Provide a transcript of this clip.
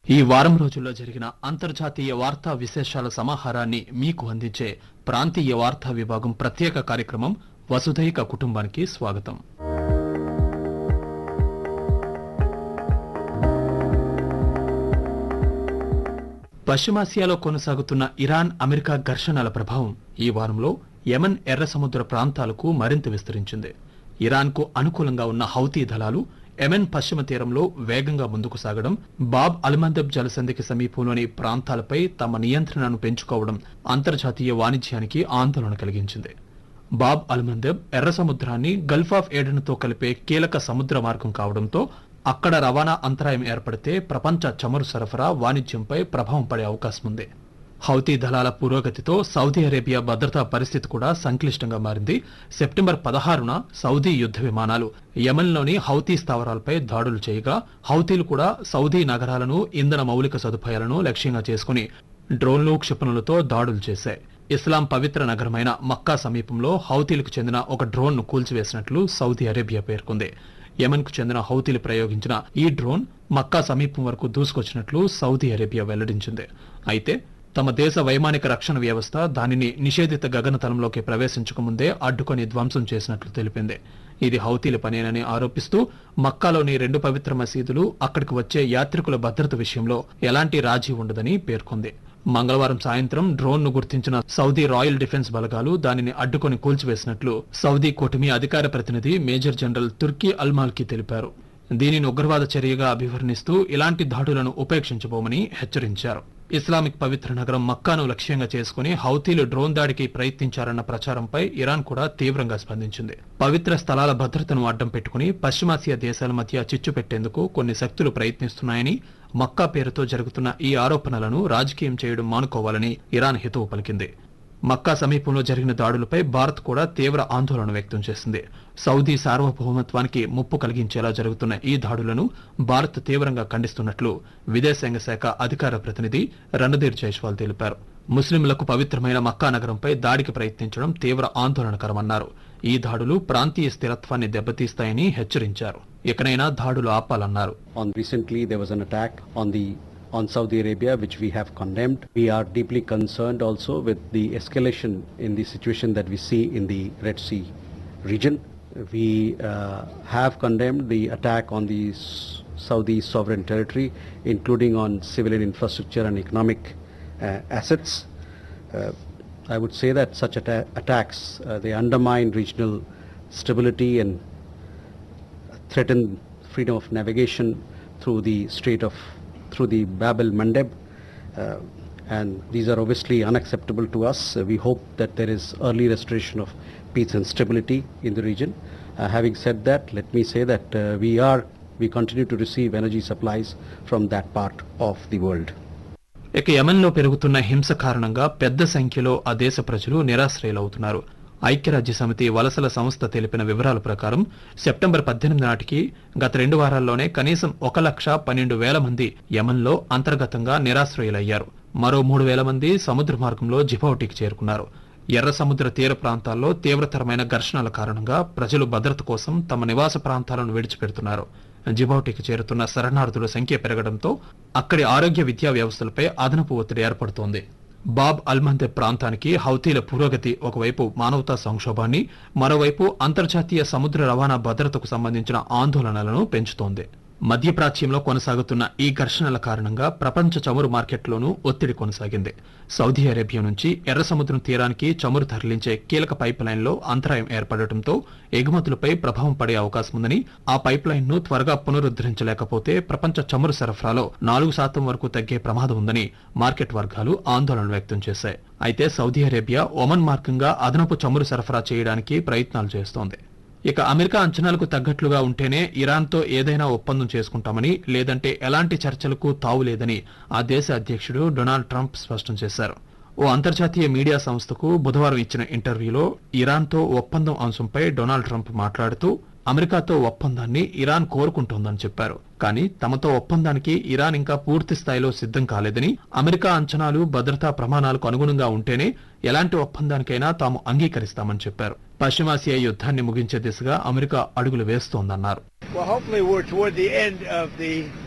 ఈ వారం రోజుల్లో జరిగిన అంతర్జాతీయ వార్తా విశేషాల సమాహారాన్ని మీకు అందించే ప్రాంతీయ వార్తా విభాగం ప్రత్యేక కార్యక్రమం వసుధైక కుటుంబానికి స్వాగతం పశ్చిమాసియాలో కొనసాగుతున్న ఇరాన్ అమెరికా ఘర్షణల ప్రభావం ఈ వారంలో యెమెన్ ఎర్ర సముద్ర ప్రాంతాలకు మరింత విస్తరించింది ఇరాన్కు అనుకూలంగా ఉన్న హౌతీ దళాలు యెమెన్ పశ్చిమ తీరంలో వేగంగా ముందుకు సాగడం బాబ్ అల్మందబ్ జలసంధికి సమీపంలోని ప్రాంతాలపై తమ నియంత్రణను పెంచుకోవడం అంతర్జాతీయ వాణిజ్యానికి ఆందోళన కలిగించింది బాబ్ అల్మందబ్ ఎర్ర సముద్రాన్ని గల్ఫ్ ఆఫ్ ఏడెన్తో కలిపే కీలక సముద్ర మార్గం కావడంతో అక్కడ రవాణా అంతరాయం ఏర్పడితే ప్రపంచ చమురు సరఫరా వాణిజ్యంపై ప్రభావం పడే అవకాశం ఉంది హౌతీ దళాల పురోగతితో సౌదీ అరేబియా భద్రతా పరిస్థితి కూడా సంక్లిష్టంగా మారింది సెప్టెంబర్ పదహారున సౌదీ యుద్ధ విమానాలు యెమెన్లోని హౌతీ స్థావరాలపై దాడులు చేయగా హౌతీలు కూడా సౌదీ నగరాలను ఇంధన మౌలిక సదుపాయాలను లక్ష్యంగా చేసుకుని డ్రోన్లు క్షిపణులతో దాడులు చేశాయి ఇస్లాం పవిత్ర నగరమైన మక్కా సమీపంలో హౌతీలకు చెందిన ఒక డ్రోన్ ను కూల్చివేసినట్లు సౌదీ అరేబియా పేర్కొంది యెమెన్ కు చెందిన హౌతీలు ప్రయోగించిన ఈ డ్రోన్ మక్కా సమీపం వరకు దూసుకొచ్చినట్లు సౌదీ అరేబియా వెల్లడించింది అయితే తమ దేశ వైమానిక రక్షణ వ్యవస్థ దానిని నిషేధిత గగనతలంలోకి ప్రవేశించకముందే అడ్డుకొని ధ్వంసం చేసినట్లు తెలిపింది ఇది హౌతీల పనేనని ఆరోపిస్తూ మక్కాలోని రెండు పవిత్ర మసీదులు అక్కడికి వచ్చే యాత్రికుల భద్రత విషయంలో ఎలాంటి రాజీ ఉండదని పేర్కొంది మంగళవారం సాయంత్రం డ్రోన్ ను గుర్తించిన సౌదీ రాయల్ డిఫెన్స్ బలగాలు దానిని అడ్డుకొని కూల్చివేసినట్లు సౌదీ కూటమి అధికార ప్రతినిధి మేజర్ జనరల్ తుర్కీ అల్మాల్కి తెలిపారు దీనిని ఉగ్రవాద చర్యగా అభివర్ణిస్తూ ఇలాంటి దాడులను ఉపేక్షించబోమని హెచ్చరించారు ఇస్లామిక్ పవిత్ర నగరం మక్కాను లక్ష్యంగా చేసుకుని హౌతీలు డ్రోన్ దాడికి ప్రయత్నించారన్న ప్రచారంపై ఇరాన్ కూడా తీవ్రంగా స్పందించింది పవిత్ర స్థలాల భద్రతను అడ్డం పెట్టుకుని పశ్చిమాసియా దేశాల మధ్య చిచ్చు పెట్టేందుకు కొన్ని శక్తులు ప్రయత్నిస్తున్నాయని మక్కా పేరుతో జరుగుతున్న ఈ ఆరోపణలను రాజకీయం చేయడం మానుకోవాలని ఇరాన్ హితవు పలికింది మక్కా సమీపంలో జరిగిన దాడులపై భారత్ కూడా తీవ్ర ఆందోళన వ్యక్తం చేసింది సౌదీ సార్వభౌమత్వానికి ముప్పు కలిగించేలా జరుగుతున్న ఈ దాడులను భారత్ తీవ్రంగా ఖండిస్తున్నట్లు విదేశాంగ శాఖ అధికార ప్రతినిధి రణధీర్ జైస్వాల్ తెలిపారు ముస్లింలకు పవిత్రమైన మక్కా నగరంపై దాడికి ప్రయత్నించడం తీవ్ర ఆందోళనకరమన్నారు ఈ దాడులు ప్రాంతీయ స్థిరత్వాన్ని దెబ్బతీస్తాయని హెచ్చరించారు ఇకనైనా దాడులు ఆపాలన్నారు On recently, there was an attack on the on Saudi Arabia, which we have condemned. We are deeply concerned also with the escalation in the situation that we see in the Red Sea region. We uh, have condemned the attack on the S- Saudi sovereign territory, including on civilian infrastructure and economic uh, assets. Uh, I would say that such atta- attacks uh, they undermine regional stability and threaten freedom of navigation through the Strait of, through the Bab el Mandeb. Uh, and these are obviously unacceptable to us. Uh, we hope that there is early restoration of peace and stability in the region. Uh, having said that, let me say that uh, we are, we continue to receive energy supplies from that part of the world. ఇక యెమెన్లో పెరుగుతున్న హింస కారణంగా పెద్ద సంఖ్యలో ఆ దేశ ప్రజలు నిరాశ్రయులవుతున్నారు ఐక్యరాజ్య సమితి వలసల సంస్థ తెలిపిన వివరాల ప్రకారం సెప్టెంబర్ పద్దెనిమిది నాటికి గత రెండు వారాల్లోనే కనీసం ఒక లక్ష పన్నెండు వేల మంది యెమెన్లో అంతర్గతంగా నిరాశ్రయులయ్యారు మరో మూడు వేల మంది సముద్ర మార్గంలో జిబౌటికి చేరుకున్నారు ఎర్ర సముద్ర తీర ప్రాంతాల్లో తీవ్రతరమైన ఘర్షణల కారణంగా ప్రజలు భద్రత కోసం తమ నివాస ప్రాంతాలను విడిచిపెడుతున్నారు జిబౌటికి చేరుతున్న శరణార్థుల సంఖ్య పెరగడంతో అక్కడి ఆరోగ్య విద్యా వ్యవస్థలపై అదనపు ఒత్తిడి ఏర్పడుతోంది బాబ్ అల్మందె ప్రాంతానికి హౌతీల పురోగతి ఒకవైపు మానవతా సంక్షోభాన్ని మరోవైపు అంతర్జాతీయ సముద్ర రవాణా భద్రతకు సంబంధించిన ఆందోళనలను పెంచుతోంది మధ్యప్రాచ్యంలో కొనసాగుతున్న ఈ ఘర్షణల కారణంగా ప్రపంచ చమురు మార్కెట్లోనూ ఒత్తిడి కొనసాగింది సౌదీ అరేబియా నుంచి ఎర్ర సముద్రం తీరానికి చమురు తరలించే కీలక పైప్ లైన్లో అంతరాయం ఏర్పడటంతో ఎగుమతులపై ప్రభావం పడే అవకాశం ఉందని ఆ పైప్ లైన్ ను త్వరగా పునరుద్ధరించలేకపోతే ప్రపంచ చమురు సరఫరాలో నాలుగు శాతం వరకు తగ్గే ప్రమాదం ఉందని మార్కెట్ వర్గాలు ఆందోళన వ్యక్తం చేశాయి అయితే సౌదీ అరేబియా ఒమన్ మార్గంగా అదనపు చమురు సరఫరా చేయడానికి ప్రయత్నాలు చేస్తోంది ఇక అమెరికా అంచనాలకు తగ్గట్లుగా ఉంటేనే ఇరాన్తో ఏదైనా ఒప్పందం చేసుకుంటామని లేదంటే ఎలాంటి చర్చలకు తావు లేదని ఆ దేశ అధ్యక్షుడు డొనాల్డ్ ట్రంప్ స్పష్టం చేశారు ఓ అంతర్జాతీయ మీడియా సంస్థకు బుధవారం ఇచ్చిన ఇంటర్వ్యూలో ఇరాన్తో ఒప్పందం అంశంపై డొనాల్డ్ ట్రంప్ మాట్లాడుతూ అమెరికాతో ఒప్పందాన్ని ఇరాన్ కోరుకుంటోందని చెప్పారు కానీ తమతో ఒప్పందానికి ఇరాన్ ఇంకా పూర్తి స్థాయిలో సిద్ధం కాలేదని అమెరికా అంచనాలు భద్రతా ప్రమాణాలకు అనుగుణంగా ఉంటేనే ఎలాంటి ఒప్పందానికైనా తాము అంగీకరిస్తామని చెప్పారు పశ్చిమాసియా యుద్ధాన్ని ముగించే దిశగా అమెరికా అడుగులు వేస్తోందన్నారు Well, hopefully we're toward the end of the